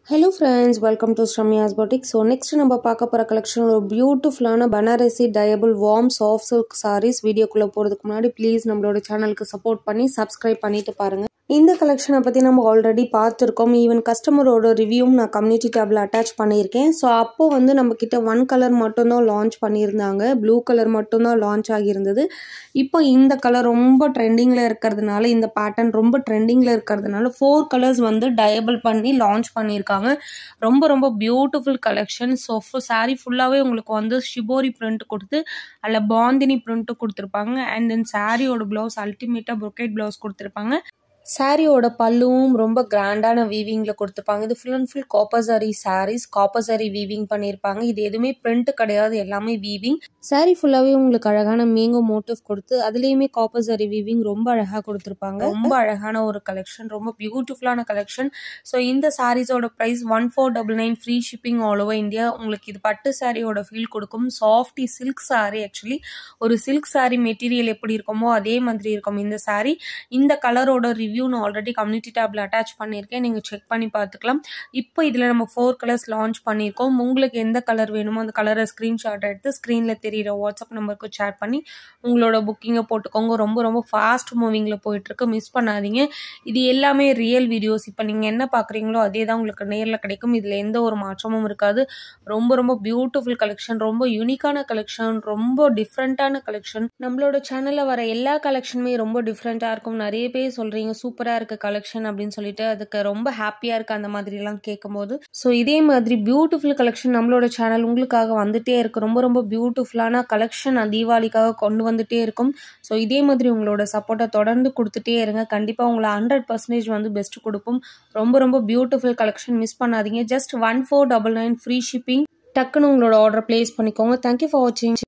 hello friends welcome to Sramya's boutique so next நம்ம பார்க்க போகிற கலெக்ஷன் ஒரு பியூட்டிஃபுல்லான Banarasi dyeable warm soft silk saris வீடியோக்குள்ளே போகிறதுக்கு முன்னாடி ப்ளீஸ் நம்மளோட சேனலுக்கு சப்போர்ட் பண்ணி சப்ஸ்கிரைப் பண்ணிட்டு பாருங்கள் இந்த கலெக்ஷனை பற்றி நம்ம ஆல்ரெடி பார்த்துருக்கோம் ஈவன் கஸ்டமரோட ரிவ்யூவும் நான் கம்யூனிட்டி டேபில் அட்டாச் பண்ணியிருக்கேன் ஸோ அப்போது வந்து நம்மக்கிட்ட ஒன் கலர் மட்டும்தான் லான்ச் பண்ணியிருந்தாங்க ப்ளூ கலர் மட்டும்தான் லான்ச் ஆகியிருந்தது இப்போ இந்த கலர் ரொம்ப ட்ரெண்டிங்கில் இருக்கிறதுனால இந்த பேட்டர்ன் ரொம்ப ட்ரெண்டிங்கில் இருக்கிறதுனால ஃபோர் கலர்ஸ் வந்து டயபிள் பண்ணி லான்ச் பண்ணியிருக்காங்க ரொம்ப ரொம்ப பியூட்டிஃபுல் கலெக்ஷன் ஸோ சாரீ ஃபுல்லாகவே உங்களுக்கு வந்து ஷிபோரி பிரிண்ட் கொடுத்து அதில் பாந்தினி பிரிண்ட்டும் கொடுத்துருப்பாங்க அண்ட் தென் சாரியோட ப்ளவுஸ் அல்டிமேட்டாக ப்ரொக்கேட் ப்ளவுஸ் கொடுத்துருப்பாங்க சாரியோட பல்லுவும் ரொம்ப கிராண்டான வீவிங்கில் கொடுத்துருப்பாங்க இது full and full copper zari saris copper zari weaving பண்ணியிருப்பாங்க இது எதுவுமே பிரிண்ட் கிடையாது எல்லாமே வீவிங் சாரீ ஃபுல்லாகவே உங்களுக்கு அழகான மேங்கோ மோட்டிவ் கொடுத்து அதுலேயுமே காப்பசரி வீவிங் ரொம்ப அழகாக கொடுத்துருப்பாங்க ரொம்ப அழகான ஒரு கலெக்ஷன் ரொம்ப பியூட்டிஃபுல்லான கலெக்ஷன் ஸோ இந்த சாரீஸோட price one four double nine free shipping all over India உங்களுக்கு இது பட்டு சாரியோட ஃபீல் கொடுக்கும் சாஃப்டி சில்க் சாரி ஆக்சுவலி ஒரு சில்க் சாரி மெட்டீரியல் எப்படி இருக்குமோ அதே மாதிரி இருக்கும் இந்த சாரி இந்த கலரோட ரிவ்யூ நான் ஆல்ரெடி கம்யூனிட்டி டேப்ல அட்டாச் பண்ணியிருக்கேன் நீங்கள் செக் பண்ணி பார்த்துக்கலாம் இப்போ இதில் நம்ம ஃபோர் கலர்ஸ் லான்ச் பண்ணியிருக்கோம் உங்களுக்கு எந்த கலர் வேணுமோ அந்த கலரை ஸ்க்ரீன்ஷாட் எடுத்து ஸ்க்ரீனில் தெரியிற வாட்ஸ்அப் நம்பருக்கு ஷேர் பண்ணி உங்களோட புக்கிங்கை போட்டுக்கோங்க ரொம்ப ரொம்ப ஃபாஸ்ட் மூவிங்கில் போயிட்டுருக்கு மிஸ் பண்ணாதீங்க இது எல்லாமே ரியல் வீடியோஸ் இப்போ நீங்கள் என்ன பார்க்குறீங்களோ அதே தான் உங்களுக்கு நேரில் கிடைக்கும் இதில் எந்த ஒரு மாற்றமும் இருக்காது ரொம்ப ரொம்ப பியூட்டிஃபுல் கலெக்ஷன் ரொம்ப யூனிக்கான கலெக்ஷன் ரொம்ப டிஃப்ரெண்ட்டான கலெக்ஷன் நம்மளோட சேனலில் வர எல்லா கலெக்ஷனுமே ரொம்ப டிஃப்ரெண்ட்டாக இருக்கும் நிறைய பேர் சொல்கிறீங்க சூப்பராக இருக்குது கலெக்ஷன் அப்படின்னு சொல்லிட்டு அதுக்கு ரொம்ப ஹாப்பியாக இருக்குது அந்த மாதிரிலாம் கேட்கும்போது ஸோ இதே மாதிரி பியூட்டிஃபுல் கலெக்ஷன் நம்மளோட சேனல் உங்களுக்காக வந்துட்டே இருக்கு ரொம்ப ரொம்ப பியூட்டிஃபுல்லான கலெக்ஷன் தீபாவளிக்காக கொண்டு வந்துட்டே இருக்கும் ஸோ இதே மாதிரி உங்களோட சப்போர்ட்டை தொடர்ந்து கொடுத்துட்டே இருங்க கண்டிப்பாக உங்களை ஹண்ட்ரட் பர்சன்டேஜ் வந்து பெஸ்ட் கொடுப்போம் ரொம்ப ரொம்ப பியூட்டிஃபுல் கலெக்ஷன் மிஸ் பண்ணாதீங்க just one four double nine free shipping டக்குன்னு உங்களோட ஆர்டர் பிளேஸ் பண்ணிக்கோங்க தேங்க்யூ ஃபார் வாட்சிங்